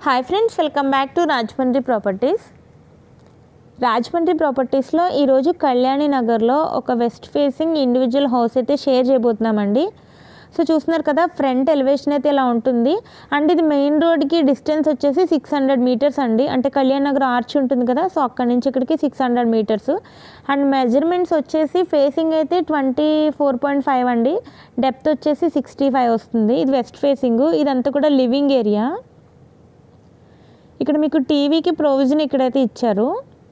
hi friends welcome back to Rajahmundry properties Rajahmundry ప్రాపర్టీస్లో ఈరోజు కళ్యాణి నగర్లో ఒక వెస్ట్ ఫేసింగ్ ఇండివిజువల్ హౌస్ అయితే షేర్ చేయబోతున్నామండి సో చూస్తున్నారు కదా ఫ్రంట్ ఎలివేషన్ అయితే ఇలా ఉంటుంది అండ్ ఇది మెయిన్ రోడ్కి డిస్టెన్స్ వచ్చేసి సిక్స్ హండ్రెడ్ మీటర్స్ అండి అంటే కళ్యాణ్ నగర్ ఆర్చ్ ఉంటుంది కదా సో అక్కడి నుంచి ఇక్కడికి six hundred meters and measurements వచ్చేసి ఫేసింగ్ అయితే ట్వంటీ ఫోర్ పాయింట్ ఫైవ్ అండి డెప్త్ వచ్చేసి సిక్స్టీ ఫైవ్ వస్తుంది ఇది వెస్ట్ ఫేసింగ్ ఇదంతా కూడా లివింగ్ ఏరియా ఇక్కడ మీకు టీవీకి ప్రొవిజన్ ఇక్కడైతే ఇచ్చారు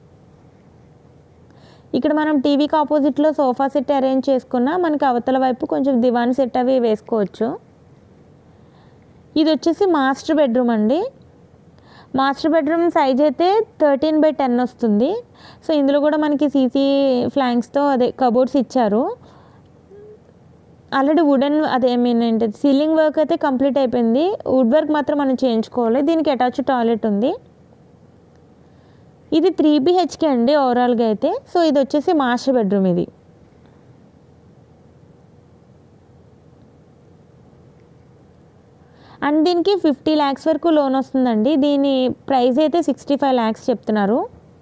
ఇక్కడ మనం టీవీకి ఆపోజిట్లో సోఫా సెట్ అరేంజ్ చేసుకున్నా మనకి అవతల వైపు కొంచెం దివాన్ సెట్ అవి వేసుకోవచ్చు ఇది వచ్చేసి మాస్టర్ బెడ్రూమ్ అండి మాస్టర్ బెడ్రూమ్ సైజ్ అయితే థర్టీన్ బై టెన్ వస్తుంది సో ఇందులో కూడా మనకి సీసీ ఫ్లాంక్స్తో అదే కబోర్డ్స్ ఇచ్చారు ఆల్రెడీ వుడెన్ అదే మీన్ ఏంటి సీలింగ్ వర్క్ అయితే కంప్లీట్ అయిపోయింది వుడ్ వర్క్ మాత్రం మనం చేయించుకోవాలి దీనికి అటాచ్ టాయిలెట్ ఉంది ఇది త్రీ బిహెచ్కే అండి ఓవరాల్గా అయితే సో ఇది వచ్చేసి మాస్టర్ బెడ్రూమ్ ఇది అండ్ దీనికి ఫిఫ్టీ ల్యాక్స్ వరకు లోన్ వస్తుందండి దీని ప్రైస్ అయితే సిక్స్టీ ఫైవ్ ల్యాక్స్ చెప్తున్నారు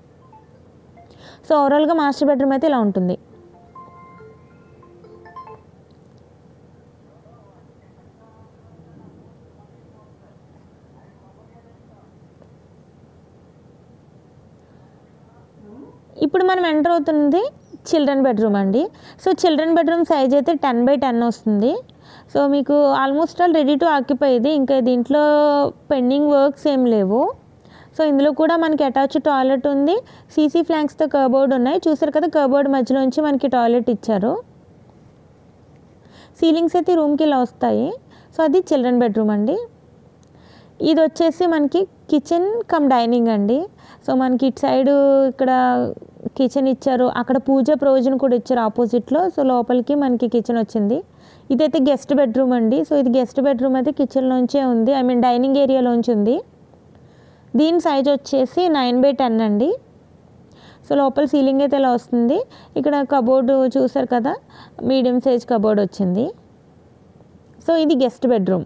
సో ఓవరాల్గా మాస్టర్ బెడ్రూమ్ అయితే ఇలా ఉంటుంది ఇప్పుడు మనం ఎంటర్ అవుతుంది చిల్డ్రన్ బెడ్రూమ్ అండి సో చిల్డ్రన్ బెడ్రూమ్ సైజ్ అయితే టెన్ బై టెన్ వస్తుంది సో మీకు almost all ready to occupy ఇది ఇంకా దీంట్లో పెండింగ్ వర్క్స్ ఏం లేవు సో ఇందులో కూడా మనకి అటాచ్ టాయిలెట్ ఉంది సీసీ ఫ్లాంక్స్తో కబోర్డ్ ఉన్నాయి చూసారు కదా కబోర్డ్ మధ్యలోంచి మనకి టాయిలెట్ ఇచ్చారు సీలింగ్స్ అయితే రూమ్కి ఇలా వస్తాయి సో అది చిల్డ్రన్ బెడ్రూమ్ అండి ఇది వచ్చేసి మనకి కిచెన్ కమ్ డైనింగ్ అండి సో మనకి ఇటు సైడ్ ఇక్కడ కిచెన్ ఇచ్చారు అక్కడ పూజ ప్రొవిజన్ కూడా ఇచ్చారు ఆపోజిట్లో సో లోపలికి మనకి కిచెన్ వచ్చింది ఇదైతే గెస్ట్ బెడ్రూమ్ అండి సో ఇది గెస్ట్ బెడ్రూమ్ అయితే కిచెన్లోంచే ఉంది ఐ మీన్ డైనింగ్ ఏరియాలోంచి ఉంది దీని సైజ్ వచ్చేసి నైన్ బై టెన్ అండి సో లోపల సీలింగ్ అయితే ఇలా వస్తుంది ఇక్కడ కబోర్డు చూసారు కదా మీడియం సైజ్ కబోర్డ్ వచ్చింది సో ఇది గెస్ట్ బెడ్రూమ్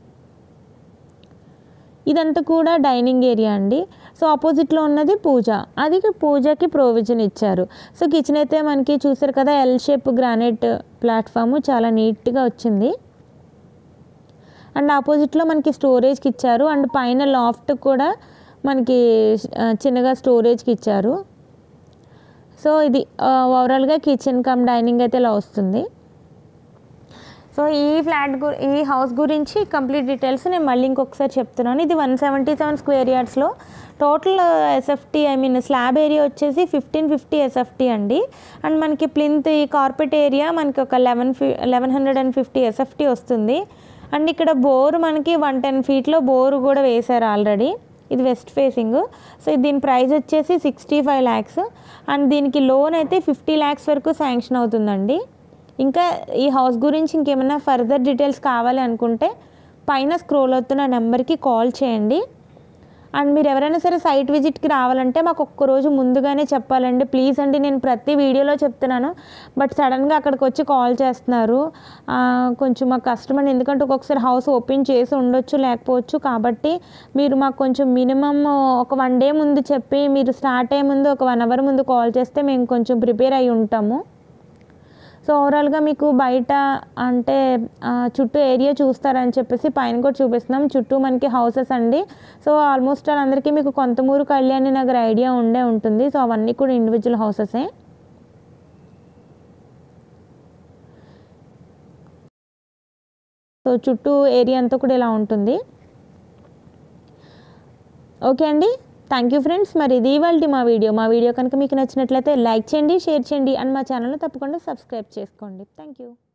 ఇదంతా కూడా డైనింగ్ ఏరియా అండి సో ఆపోజిట్లో ఉన్నది పూజ అది పూజకి ప్రొవిజన్ ఇచ్చారు సో కిచెన్ అయితే మనకి చూసారు కదా ఎల్ షేప్ గ్రానైట్ ప్లాట్ఫామ్ చాలా నీట్గా వచ్చింది అండ్ ఆపోజిట్లో మనకి స్టోరేజ్కి ఇచ్చారు అండ్ పైన లాఫ్ట్ కూడా మనకి ఆ, చిన్నగా స్టోరేజ్కి ఇచ్చారు సో ఇది ఓవరాల్గా కిచెన్ కమ్ డైనింగ్ అయితే ఇలా వస్తుంది సో ఈ ఫ్లాట్ గు ఈ హౌస్ గురించి కంప్లీట్ డీటెయిల్స్ నేను మళ్ళీ ఇంకొకసారి చెప్తున్నాను ఇది వన్ సెవెంటీ సెవెన్ స్క్వేర్ యార్డ్స్లో total SFT I mean slab area వచ్చేసి ఫిఫ్టీన్ ఫిఫ్టీ ఎస్ఎఫ్టీ అండి అండ్ మనకి ప్లింత్ ఈ కార్పెట్ ఏరియా మనకి ఒక లెవెన్ ఫి eleven hundred and fifty SFT వస్తుంది అండ్ ఇక్కడ బోర్ మనకి వన్ టెన్ ఫీట్లో బోర్ కూడా వేశారు ఆల్రెడీ ఇది వెస్ట్ ఫేసింగ్ సో దీని ప్రైస్ వచ్చేసి సిక్స్టీ ఫైవ్ ల్యాక్స్ అండ్ దీనికి లోన్ అయితే ఫిఫ్టీ ల్యాక్స్ వరకు శాంక్షన్ అవుతుందండి ఇంకా ఈ హౌస్ గురించి ఇంకేమైనా ఫర్దర్ డీటెయిల్స్ కావాలి అనుకుంటే పైన స్క్రోల్ అవుతున్న నెంబర్కి కాల్ చేయండి అండ్ మీరు ఎవరైనా సరే సైట్ విజిట్కి రావాలంటే మాకు ఒక్క రోజు ముందుగానే చెప్పాలండి ప్లీజ్ అండి నేను ప్రతి వీడియోలో చెప్తున్నాను బట్ సడన్గా అక్కడికి వచ్చి కాల్ చేస్తున్నారు ఆ, కొంచెం మాకు కష్టమండి ఎందుకంటే ఒక్కొక్కసారి హౌస్ ఓపెన్ చేసి ఉండొచ్చు లేకపోవచ్చు కాబట్టి మీరు మాకు కొంచెం మినిమమ్ ఒక వన్ డే ముందు చెప్పి మీరు స్టార్ట్ అయ్యే ముందు ఒక వన్ అవర్ ముందు కాల్ చేస్తే మేము కొంచెం ప్రిపేర్ అయి ఉంటాము సో ఓవరాల్గా మీకు బయట అంటే ఆ, చుట్టూ ఏరియా చూస్తారని చెప్పేసి పైన కూడా చూపిస్తున్నాం చుట్టూ మనకి హౌసెస్ అండి సో ఆల్మోస్ట్ అందరికీ మీకు కొంతమూరు కళ్యాణి నగర్ ఐడియా ఉండే ఉంటుంది సో అవన్నీ కూడా ఇండివిజువల్ హౌసెసే సో చుట్టూ ఏరియా అంతా కూడా ఇలా ఉంటుంది ఓకే అండి థ్యాంక్ యూ ఫ్రెండ్స్ మరి ఇది ఇవాళ మా వీడియో మా వీడియో కనుక మీకు నచ్చినట్లయితే లైక్ చేయండి షేర్ చేయండి అండ్ మా ఛానల్ని తప్పకుండా సబ్స్క్రైబ్ చేసుకోండి థ్యాంక్ యూ